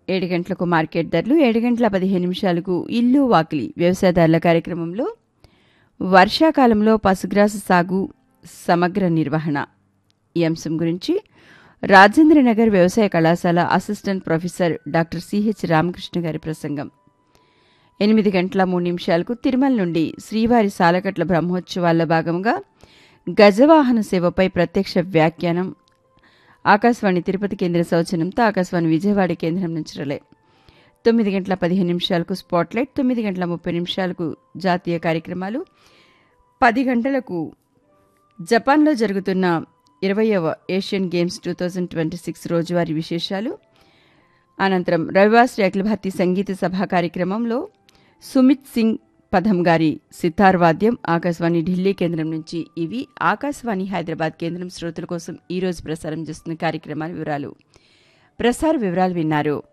ఏడు గంటలకు మార్కెట్ ధరలు ఏడు గంటల పదిహేను నిమిషాలకు ఇల్లు వాకిలి వ్యవసాయదారుల కార్యక్రమంలో వర్షాకాలంలో పశుగ్రాస సాగు సమగ్ర నిర్వహణ ఈ అంశం గురించి రాజేంద్రనగర్ వ్యవసాయ కళాశాల assistant professor doctor CH Ramakrishna గారి ప్రసంగం ఎనిమిది గంటల మూడు నిమిషాలకు తిరుమల నుండి శ్రీవారి సాలకట్ల బ్రహ్మోత్సవాల్లో భాగంగా గజవాహన సేవపై ప్రత్యక్ష వ్యాఖ్యానం ఆకాశవాణి తిరుపతి కేంద్ర సౌజన్యంతో ఆకాశవాణి విజయవాడ కేంద్రం నుంచి రలే తొమ్మిది గంటల పదిహేను నిమిషాలకు స్పాట్లైట్ తొమ్మిది గంటల ముప్పై నిమిషాలకు జాతీయ కార్యక్రమాలు పది గంటలకు జపాన్లో జరుగుతున్న ఇరవయవ Asian games two thousand twenty six రోజువారీ విశేషాలు అనంతరం రవివాశ్రీ అఖిల భారతీయ సంగీత సభ కార్యక్రమంలో సుమిత్ సింగ్ పథం గారి సితార్ వాద్యం ఆకాశవాణి ఢిల్లీ కేంద్రం నుంచి ఇవి ఆకాశవాణి హైదరాబాద్ కేంద్రం శ్రోతల కోసం ఈరోజు ప్రసారం చేస్తున్న కార్యక్రమాల వివరాలు ప్రసార వివరాలు విన్నారు